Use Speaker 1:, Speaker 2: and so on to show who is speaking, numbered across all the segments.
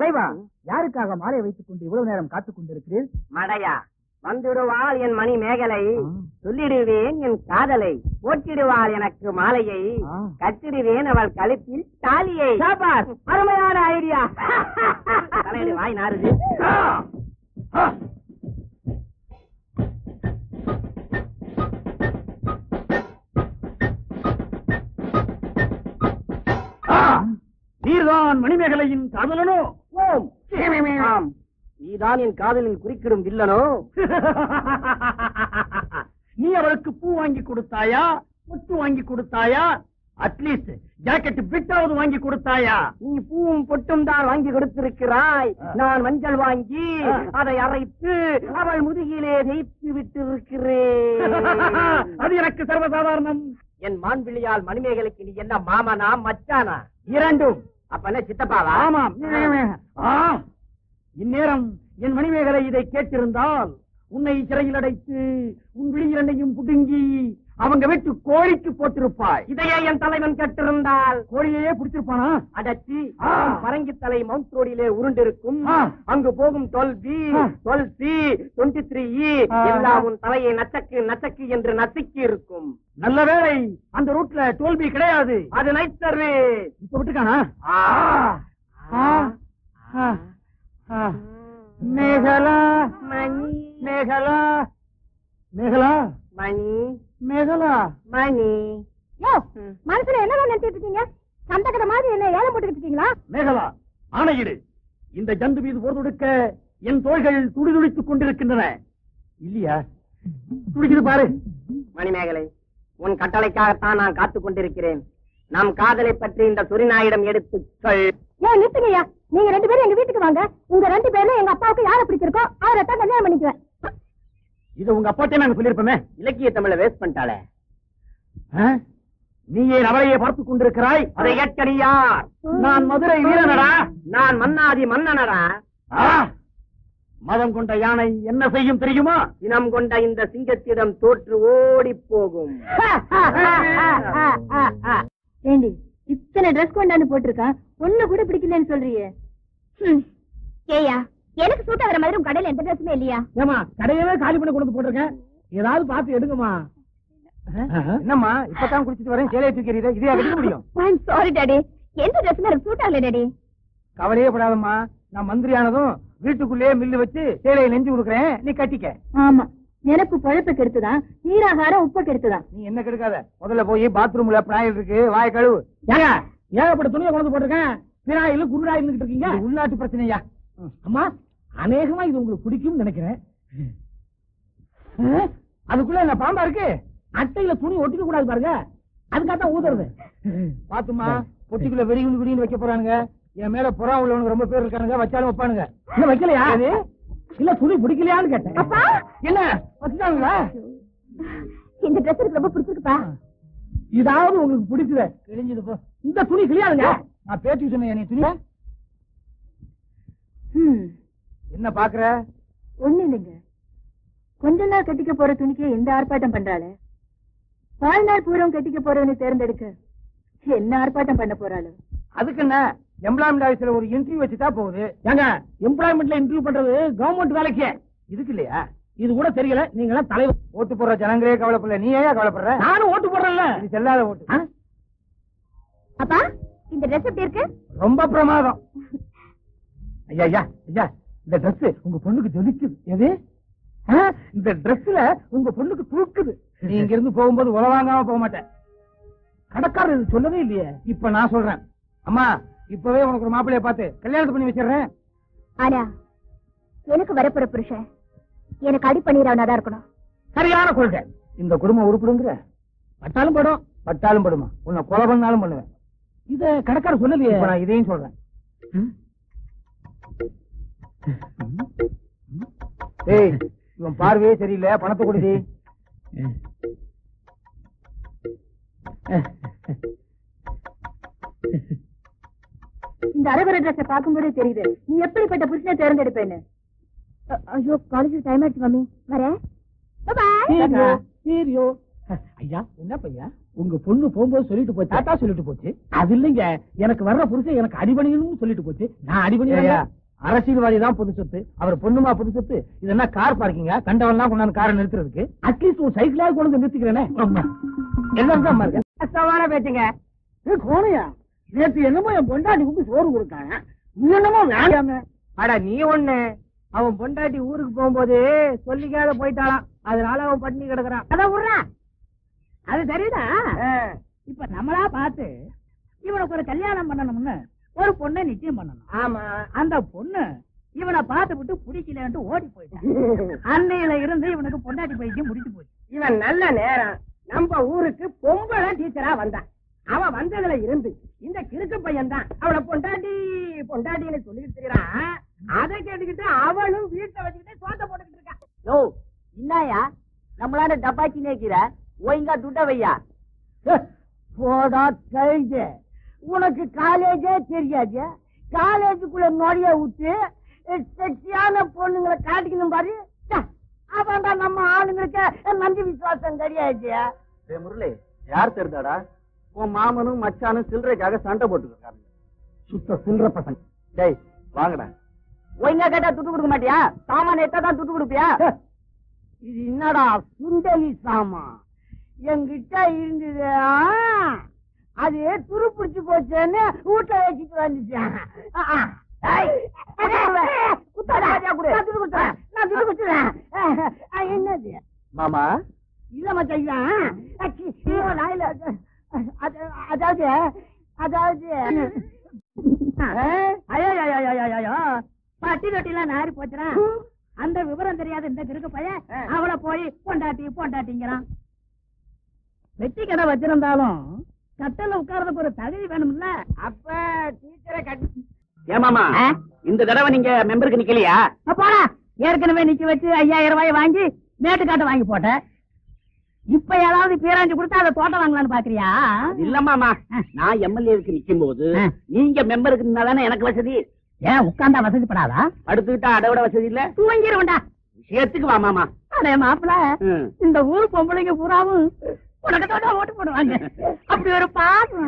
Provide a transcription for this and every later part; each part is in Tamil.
Speaker 1: சைவா யாருக்காக மாலை வைத்துக் கொண்டு இவ்வளவு நேரம் காத்துக் கொண்டிருக்கிறீர்
Speaker 2: மடையா வந்துடுவாள் என் மணி மேகலை சொல்லிடுவேன் என் காதலை போட்டிடுவாள் எனக்கு மாலையை
Speaker 1: ஆ.
Speaker 2: கட்டிடுவேன் அவள் கழுத்தில் தாலியை
Speaker 1: சாபாஸ், அருமையான ஐடியா
Speaker 2: தலையில வாய் நாறுது
Speaker 1: நீர்தான் மணிமேகலையின் காதலனோ
Speaker 2: ஓம் ஆம் நீதான் என் காதலில் குறுக்கிடும் வில்லனோ
Speaker 1: நீ அவளுக்கு பூ வாங்கி கொடுத்தாயா முத்து வாங்கி கொடுத்தாயா அட்லீஸ்ட் ஜாக்கெட் பிட்டாவது வாங்கி கொடுத்தாயா
Speaker 2: நீ பூவும் பொட்டும் தான் வாங்கி கொடுத்திருக்கிறாய் நான் மஞ்சள் வாங்கி
Speaker 1: ஆ.
Speaker 2: அதை அரைத்து அவள் முதுகிலே தேய்த்து விட்டு இருக்கிறேன்
Speaker 1: அது எனக்கு சர்வசாதாரணம்
Speaker 2: என் மான்விழியால் மணிமேகலைக்கு நீ என்ன மாமனா மச்சானா
Speaker 1: இரண்டும்
Speaker 2: அப்ப என்ன சித்தப்பாவா
Speaker 1: ஆமாம் ஆ, இந்நேரம் என் மணிமேகலை இதை கேட்டிருந்தால் உன்னை சிறையில் அடைத்து உன் விழி இரண்டையும் புடுங்கி அவங்க வீட்டு கோழிக்கு போட்டிருப்பாய்
Speaker 2: இதையே என் தலைவன் கேட்டிருந்தால்
Speaker 1: கோழியையே பிடிச்சிருப்பானா
Speaker 2: அடச்சி
Speaker 1: ஆ.
Speaker 2: பரங்கி தலை மவுண்ட் ரோடிலே உருண்டிருக்கும்
Speaker 1: ஆ.
Speaker 2: அங்கு போகும் டுவெல் பி
Speaker 1: ஆ.
Speaker 2: டுவெல் சி டுவெண்ட்டி த்ரீ
Speaker 1: ஆ.
Speaker 2: எல்லாம் உன் தலையை நச்சக்கு நச்சக்கு என்று நசுக்கி இருக்கும்
Speaker 1: நல்ல வேளை அந்த ரூட்ல தோல்வி கிடையாது
Speaker 2: அது நைட் சர்வீஸ்
Speaker 1: இப்ப விட்டுக்கானா
Speaker 2: ஆ.
Speaker 1: ஆ. ஆ. ஆ. மேகலா
Speaker 2: மணி
Speaker 1: மேகலா மேகலா
Speaker 2: மணி
Speaker 1: மேகலா
Speaker 2: மணி
Speaker 3: யோ மனசுல என்னதான் நினைச்சிட்டு இருக்கீங்க சந்த கதை மாதிரி என்ன ஏலம் போட்டுக்கிட்டு இருக்கீங்களா
Speaker 1: மேகலா ஆணையிடு இந்த ஜந்து மீது போர் தொடுக்க என் தோள்கள் துடிதுடித்துக் கொண்டிருக்கின்றன இல்லையா துடிக்குது பாரு
Speaker 2: மணிமேகலை உன் கட்டளைக்காகத்தான் நான் காத்துக் கொண்டிருக்கிறேன் நம் காதலை பற்றி இந்த துரிநாயிடம் எடுத்து சொல்
Speaker 3: ஏன் நிறுத்துங்கய்யா நீங்க ரெண்டு பேரும் எங்க வீட்டுக்கு வாங்க உங்க ரெண்டு பேர்ல எங்க அப்பாவுக்கு யாரை பிடிச்சிருக்கோ அவரை தான் கல்யாணம் பண்ணிக்குவேன்
Speaker 1: இது உங்க அப்பாட்டே நாங்க சொல்லியிருப்போமே
Speaker 2: இலக்கிய தமிழ வேஸ்ட் பண்ணிட்டாளே
Speaker 1: ஆ? நீ ஏன் அவளையே பார்த்துக் கொண்டிருக்கிறாய்
Speaker 2: அதை ஏற்க நீ யார்
Speaker 1: நான் மதுரை வீரனடா
Speaker 2: நான் மன்னாதி மன்னனடா
Speaker 1: ஆ! மதம் கொண்ட யானை என்ன செய்யும் தெரியுமா
Speaker 2: இனம் கொண்ட இந்த சிங்கத்திடம் தோற்று ஓடி போகும்
Speaker 3: ஏண்டி இத்தனை ட்ரெஸ் கொண்டாந்து போட்டிருக்கான் ஒண்ணு கூட பிடிக்கலன்னு சொல்றியே ஏயா எனக்கு சூட் ஆகிற மாதிரி உங்க கடையில எந்த ட்ரெஸ்ஸுமே இல்லையா
Speaker 1: ஏமா கடையவே காலி பண்ணி கொண்டு வந்து போட்டிருக்கேன் ஏதாவது பார்த்து எடுங்கம்மா என்னம்மா இப்பதான் குடிச்சிட்டு வரேன் சேலையை தூக்கி எறியுதே. இதையா கட்டிக்க முடியும்
Speaker 3: சாரி டாடி எந்த ட்ரெஸ்ஸுமே எனக்கு சூட் ஆகல டாடி
Speaker 1: கவலையே படாதம்மா நான் மந்திரி ஆனதும் வீட்டுக்குள்ளேயே மில்லு வச்சு சேலையை நெஞ்சு கொடுக்குறேன் நீ கட்டிக்க
Speaker 3: ஆமா எனக்கு பழப்ப கெடுத்துதான் நீராகாரம் உப்ப கெடுத்துதான்
Speaker 1: நீ என்ன கெடுக்காத முதல்ல போய் பாத்ரூம்ல பிராயில் இருக்கு வாய கழுவு ஏங்க ஏகப்பட்ட துணியை கொண்டு வந்து போட்டிருக்கேன் பிராயில் குருடா இருந்துகிட்டு இருக்கீங்க உள்நாட்டு பிரச்சனையா அம்மா அநேகமா இது உங்களுக்கு பிடிக்கும் நினைக்கிறேன் அஹ், அதுக்குள்ள என்ன பாம்பா இருக்கு அட்டையில துணி ஒட்டிக்க கூடாது பாருங்க அதுக்காகத்தான் ஊதுறது பாத்துமா பொட்டிக்குள்ள வெடிகுண்டு குடின்னு வைக்க போறானுங்க என் மேல புறா உள்ளவனுக்கு ரொம்ப பேர் இருக்கானுங்க வச்சாலும் வைப்பானுங்க இல்ல வைக்கலையா இல்ல துணி பிடிக்கலையான்னு கேட்டேன்
Speaker 3: அப்பா!
Speaker 1: என்ன வச்சுட்டாங்களா
Speaker 3: இந்த ட்ரெஸ் எனக்கு ரொம்ப பிடிச்சிருக்குப்பா
Speaker 1: இதாவது உங்களுக்கு பிடிச்சது கிழிஞ்சது போ இந்த துணி கிளியாதுங்க நான் பேட்டி சொன்னேன் நீ துணி
Speaker 3: ம்,
Speaker 1: என்ன பாக்குற
Speaker 3: ஒண்ணு இல்லைங்க கொஞ்ச நாள் கட்டிக்க போற துணிக்கு எந்த ஆர்ப்பாட்டம் பண்றாளே வாழ்நாள் பூரம் கட்டிக்க போறவனை தேர்ந்தெடுக்க என்ன ஆர்ப்பாட்டம் பண்ண போறாளோ
Speaker 1: அதுக்கு என்ன எம்ப்ளாய்மெண்ட் ஆபீஸ்ல ஒரு இன்டர்வியூ வச்சுட்டா போகுது ஏங்க எம்ப்ளாய்மெண்ட்ல இன்டர்வியூ பண்றது கவர்மெண்ட் வேலைக்கு இதுக்கு இல்லையா இது கூட தெரியல நீங்க எல்லாம் தலைவர் ஓட்டு போடுற ஜனங்களே கவலைப்படல நீ ஏன் கவலைப்படுற நானும் ஓட்டு போடுறேன்ல இது செல்லாத ஓட்டு ஆ?
Speaker 3: அப்பா இந்த ட்ரெஸ் எப்படி இருக்கு
Speaker 1: ரொம்ப பிரமாதம் ஐயா ஐயா ஐயா இந்த Dress உங்க பொண்ணுக்கு ஜொலிக்குது எது ஆ, இந்த Dressல உங்க பொண்ணுக்கு தூக்குது நீ இங்க இருந்து போகும்போது உலவாங்காம போக மாட்டேன் கடைக்காரர் இது சொல்லவே இல்லையே இப்ப நான் சொல்றேன் அம்மா இப்பவே உனக்கு ஒரு மாப்பிள்ளைய பார்த்து கல்யாணத்தை பண்ணி வச்சிடுறேன்
Speaker 3: ஆனா எனக்கு வரப்போற புருஷன் எனக்கு அடி பண்ணிடுறவனா தான் இருக்கணும்
Speaker 1: சரியான கொள்கை இந்த குடும்பம் உருப்படுங்கிற பட்டாலும் படும் பட்டாலும் படுமா உன்னை கொலை பண்ணாலும் பண்ணுவேன் இத கடைக்காரர் சொல்லலையே இப்ப நான் இதையும் சொல்றேன் ஏய் இவன் பார்வையே சரியில்லை பணத்தை கொடுதி
Speaker 3: இந்த அரவர ட்ரெஸ் பார்க்கும்போதே தெரியுது நீ எப்படிப்பட்ட புருஷனை தேர்ந்தெடுப்பேன்னு அ- ஐயோ காலேஜ் டைம் ஆயிடுச்சு மம்மி வரேன் பாய்
Speaker 1: சீரியோ ஐயா என்ன பையா உங்க பொண்ணு போகும்போது சொல்லிட்டு போச்சு தாத்தா சொல்லிட்டு போச்சு அது இல்லைங்க எனக்கு வர்ற புருஷன் எனக்கு அடிபணியணும்னு சொல்லிட்டு போச்சு நான் அடிபணியா அரசியல்வாதி தான் புது சொத்து அவர் பொண்ணுமா புது சொத்து இது என்ன கார் பார்க்கிங்க கண்டவன்லாம் கொண்டாந்து காரை நிறுத்துறதுக்கு அட்லீஸ்ட் ஒரு சைக்கிளாவது கொண்டு வந்து நிறுத்திக்கிறேனே எல்லாரும் தான் பாருங்க
Speaker 2: கஷ்டமான பேச்சுங்க
Speaker 1: கோனையா நேத்து என்னமோ என் பொண்டாட்டிக்கு சோறு கொடுத்தாங்க நீ என்னமோ வேண்டாம
Speaker 2: அட நீ ஒண்ணு அவன் பொண்டாட்டி ஊருக்கு போகும்போது சொல்லிக்காத போயிட்டாளாம் அதனால அவன் பட்டினி கிடக்குறான்
Speaker 4: அத விடுறா அது சரிதான் இப்ப நம்மளா பார்த்து இவனுக்கு ஒரு கல்யாணம் பண்ணணும்னு ஒரு பொண்ணை நிச்சயம் பண்ணணும்
Speaker 2: ஆமா
Speaker 4: அந்த பொண்ணு இவனை பார்த்து விட்டு பிடிக்கலன்ட்டு ஓடி போயிட்டான் அன்னையில இருந்து இவனுக்கு பொண்டாட்டி பைத்தியம் முடிச்சு போச்சு
Speaker 2: இவன் நல்ல நேரம் நம்ம ஊருக்கு பொம்பளை டீச்சரா வந்தான் அவ வந்ததுல இருந்து இந்த கிறுக்கு பையன் தான் அவளை பொண்டாட்டி பொண்டாட்டின்னு சொல்லிட்டு இருக்கிறான் அதை கேட்டுக்கிட்டு அவளும் வீட்டை வச்சுக்கிட்டு சோத்த போட்டுக்கிட்டு இருக்கா
Speaker 4: யோ என்னயா நம்மளால டப்பாச்சி நேக்கிற ஒழுங்கா துட்ட வையா
Speaker 1: போடா கழிஞ்ச உனக்கு காலேஜே தெரியாது காலேஜுக்குள்ள நுழைய விட்டு செக்ஸியான பொண்ணுங்களை காட்டிக்கணும் பாரு அவன்டா நம்ம ஆளுங்களுக்கு நன்றி விசுவாசம் கிடையாது
Speaker 5: முரளி யார் தெரிந்தாடா உன் மாமனும் மச்சானும் சில்லறைக்காக சண்டை போட்டுருக்காங்க
Speaker 1: சுத்த சில்லற பசங்க
Speaker 5: டேய் வாங்கடா
Speaker 4: ஒழுங்கா கேட்டா துட்டு கொடுக்க மாட்டியா சாமான எட்டா தான் துட்டு கொடுப்பியா
Speaker 1: இது என்னடா சுண்டலி சாமா என்கிட்ட இருந்தது ஆ, அது துரு பிடிச்சு போச்சேன்னு வீட்டுல வச்சுட்டு வந்துட்டேன் ஆ, ஆ. ஏய், குத்தாடா. நான் துட்டு குத்துறேன். நான் துட்டு குத்துறேன். ஆ, என்னது
Speaker 5: மாமா
Speaker 1: இல்ல மச்சான் அச்சி, ஐயோ, நான் இல்ல. அது- அதாவது அதாவது
Speaker 4: ஐயோ ஐயோ, ஐயோ, ஐயோ, ஐயோ. பட்டி தொட்டிலாம் நாரி போச்சுடா அந்த விவரம் தெரியாத இந்த கிறுக்கு பையன் அவளை போய் பொண்டாட்டி பொண்டாட்டிங்கிறான் வெட்டி கடை வச்சிருந்தாலும் கட்டல உட்கார்றதுக்கு ஒரு தகுதி வேணும்ல
Speaker 2: அப்ப டீச்சரை கட்டி
Speaker 5: ஏமாமா
Speaker 4: ஆ?
Speaker 5: இந்த தடவை நீங்க மெம்பருக்கு நிக்கலையா
Speaker 4: போடா ஏற்கனவே நிக்க வச்சு ஐயாயிரம் ரூபாய் வாங்கி மேட்டுக்காட்ட வாங்கி போட்டேன் இப்ப ஏதாவது பேராண்டி கொடுத்தா அதை தோட்டம் வாங்கலாம்னு பாக்குறியா
Speaker 5: இல்ல மாமா நான் எம்எல்ஏவுக்கு நிக்கும் போது
Speaker 4: ஆ.
Speaker 5: நீங்க மெம்பருக்கு நின்னாதானே எனக்கு வசதி
Speaker 4: ஏன் உட்கார்ந்தா வசதிப்படாதா
Speaker 5: படுத்துக்கிட்டா அதை விட வசதி இல்ல
Speaker 4: தூங்கிருவண்டா
Speaker 5: விஷயத்துக்கு வா மாமா
Speaker 4: அடே மாப்பிள
Speaker 5: ம்.
Speaker 4: இந்த ஊர் பொம்பளைங்க பூராவும் உனக்கு தான் ஓட்டு போடுவாங்க அப்படி ஒரு பாசம்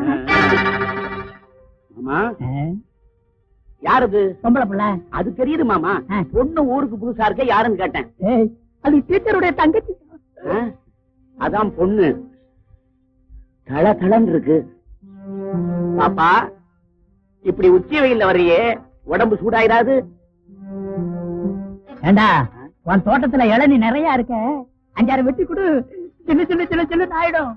Speaker 5: மாமா யாருது
Speaker 4: பொம்பளை பிள்ளை
Speaker 5: அது தெரியுது மாமா
Speaker 4: ஆ.
Speaker 5: பொண்ணு ஊருக்கு புதுசா இருக்க யாருன்னு கேட்டேன்
Speaker 4: ஏய், அது டீச்சருடைய தங்கச்சி
Speaker 5: ஆ? அதான் பொண்ணு தள தளன்னு இருக்கு பாப்பா இப்படி உச்சி வெயில்ல வர்றியே உடம்பு சூடாயிராது
Speaker 4: ஏண்டா உன் தோட்டத்துல இளநீ நிறைய இருக்க அஞ்சாறு வெட்டி கொடு சின்ன சின்ன சின்ன சின்ன ஆயிடும்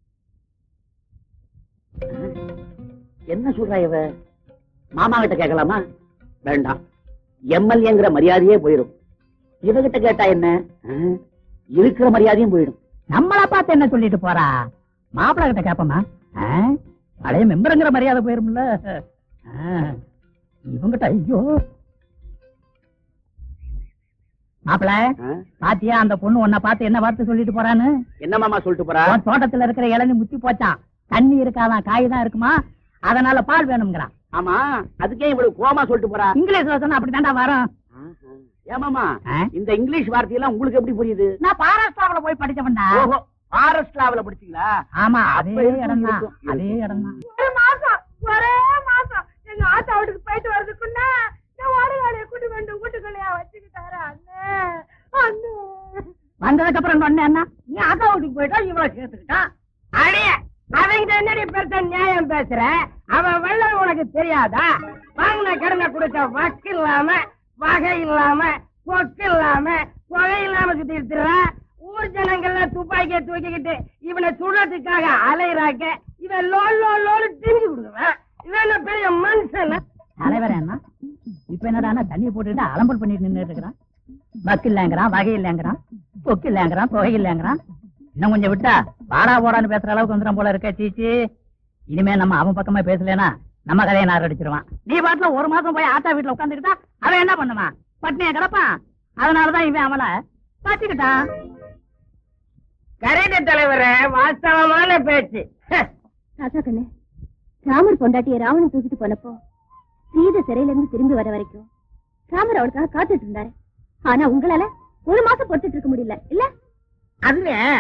Speaker 5: என்ன சொல்றா இவ மாமா கிட்ட கேட்கலாமா வேண்டாம் எம்எல்ஏங்கிற மரியாதையே போயிடும் இவகிட்ட கேட்டா என்ன ஆ? இருக்கிற மரியாதையும் போயிடும்
Speaker 4: நம்மள பார்த்து என்ன சொல்லிட்டு போறா மாப்பிள்ளை கிட்ட கேப்பமா பழைய மெம்பருங்கிற மரியாதை போயிரும்ல ஆ, இவங்கிட்ட ஐயோ மாப்பிள
Speaker 5: ஆ?
Speaker 4: பாத்தியா அந்த பொண்ணு உன்னை பார்த்து என்ன வார்த்தை சொல்லிட்டு போறான்னு
Speaker 5: என்ன மாமா சொல்லிட்டு போறா
Speaker 4: உன் தோட்டத்துல இருக்கிற இளநீ முத்தி போச்சான் தண்ணி இருக்காதான் காய் தான் இருக்குமா அதனால பால் வேணுங்கிறான்
Speaker 5: ஆமா அதுக்கே இவ்வளவு கோமா சொல்லிட்டு போறா
Speaker 4: இங்கிலீஷ்ல சொன்னா அப்படித்தான்டா வரும்
Speaker 5: ஏமாமா
Speaker 4: ஆ?
Speaker 5: இந்த இங்கிலீஷ் வார்த்தையெல்லாம் உங்களுக்கு எப்படி புரியுது
Speaker 4: நான் பாராஸ்டாவில போய் படிச்சவன்டா
Speaker 5: ஓஹோ ஃபாரஸ்ட்லாவில படிச்சீங்களா
Speaker 4: ஆமா அதே
Speaker 5: அப்ப இருக்கும்,
Speaker 4: இடம் தான்
Speaker 5: இருக்கும்,
Speaker 4: அதே
Speaker 5: இருக்கும்.
Speaker 4: இடம் தான்
Speaker 2: ஒரு மாசம் ஒரே மாசம் எங்க ஆத்தா வீட்டுக்கு போயிட்டு வர்றதுக்குன்னா நான் ஓடுகாலைய கூட்டு வந்து வீட்டுக்குள்ளையா வச்சுக்கிட்டாரு அண்ணே அண்ணே
Speaker 4: வந்ததுக்கு அப்புறம் சொன்னேன் என்ன நீ அக்கா வீட்டுக்கு போயிட்டா இவ்வளவு சேர்த்துக்கிட்டான்
Speaker 2: அடிய அவங்க என்னடி பெருசா நியாயம் பேசுற அவன் வெள்ளம் உனக்கு தெரியாதா வாங்கின கடனை கொடுத்த வக்கு இல்லாம வகை இல்லாம பொக்கு இல்லாம புகை இல்லாம சுத்திட்டு திரிறா. ஊர் ஜனங்கள்ல துப்பாக்கிய தூக்கிக்கிட்டு இவனை சுடுறதுக்காக அலையிறாக்க இவன் லோல் லோல் லோல் திரிஞ்சு கொடுக்குறான் இவன் என்ன பெரிய மனுஷன்
Speaker 4: தலைவர் என்ன இப்ப என்னடா தண்ணி போட்டுட்டு அலம்பல் பண்ணிட்டு நின்னுட்டு இருக்கிறான் பக்கு இல்லங்கிறான் வகை இல்லங்கிறான் கொக்கு இல்லங்கிறான் தொகை இல்லங்கிறான் இன்னும் கொஞ்சம் விட்டா வாடா போடான்னு பேசுற அளவுக்கு வந்துடும் போல இருக்க சீச்சி இனிமே நம்ம அவன் பக்கமா பேசலனா நம்ம கதையை நார் அடிச்சிருவான் நீ பாட்டுல ஒரு மாசம் போய் ஆத்தா வீட்டுல உட்காந்துக்கிட்டா அவன் என்ன பண்ணுவான் பட்னிய கிடப்பான் அதனாலதான் இவன் அவளை பாத்துக்கிட்டான்
Speaker 2: கரெக்ட் தலைவரே வாஸ்தவமான பேச்சு
Speaker 3: ராஜா கண்ணு ராமர் பொண்டாட்டிய ராவணன் தூக்கிட்டு போனப்போ சீதை சிறையில இருந்து திரும்பி வர வரைக்கும் ராமர் அவளுக்காக காத்துட்டு இருந்தாரு ஆனா உங்களால ஒரு மாசம் பொறுத்துட்டு இருக்க முடியல இல்ல
Speaker 4: அதுல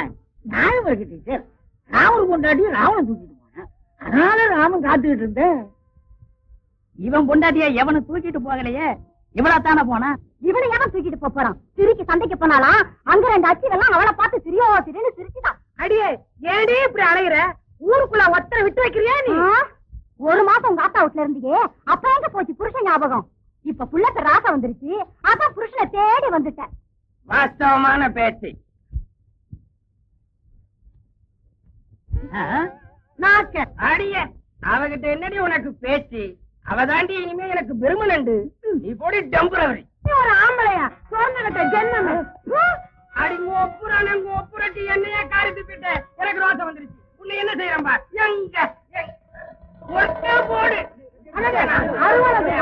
Speaker 2: நியாயம் இருக்கு டீச்சர் ராமர் கொண்டாடி ராவணன் தூக்கிட்டு போனேன் அதனால ராமன் காத்துக்கிட்டு இருந்தேன்
Speaker 4: இவன் பொண்டாட்டிய எவனு தூக்கிட்டு போகலையே இவளா தானே போனா
Speaker 3: இவனை எவன் தூக்கிட்டு போப் போறான் சிரிக்கு சண்டைக்கு போனாலாம் அங்க ரெண்டு அச்சிகள்லாம் அவளை பார்த்து சிரியோ சிரின்னு சிரிச்சுதான்
Speaker 2: அடியே ஏடி இப்படி அலையிற ஊருக்குள்ள ஒத்தரை விட்டு வைக்கிறியா நீ
Speaker 3: ஆ? ஒரு மாசம் உங்க ஆத்தா வீட்டுல இருந்தியே அப்ப எங்க போச்சு புருஷன் ஞாபகம் இப்ப புள்ளக்கு ராசை வந்துருச்சு அதான் புருஷனை தேடி வந்துட்டேன்
Speaker 2: வாஸ்தவமான பேச்சு நாக்க அடிய அவகிட்ட என்னடி உனக்கு பேச்சு அவ தாண்டி இனிமே எனக்கு பெருமனண்டு நீ போடி டெம்பரவரி ஒரு ஆம்பளையா சொர்ணகட்ட ஜென்மமே அடி ஒப்புறான ஒப்புரட்டி என்னைய காரி துப்பிட்ட எனக்கு ரோசம் வந்துருச்சு உன்னை என்ன செய்யறம்பா எங்க எங்க? ஒட்ட போடு அருவாளை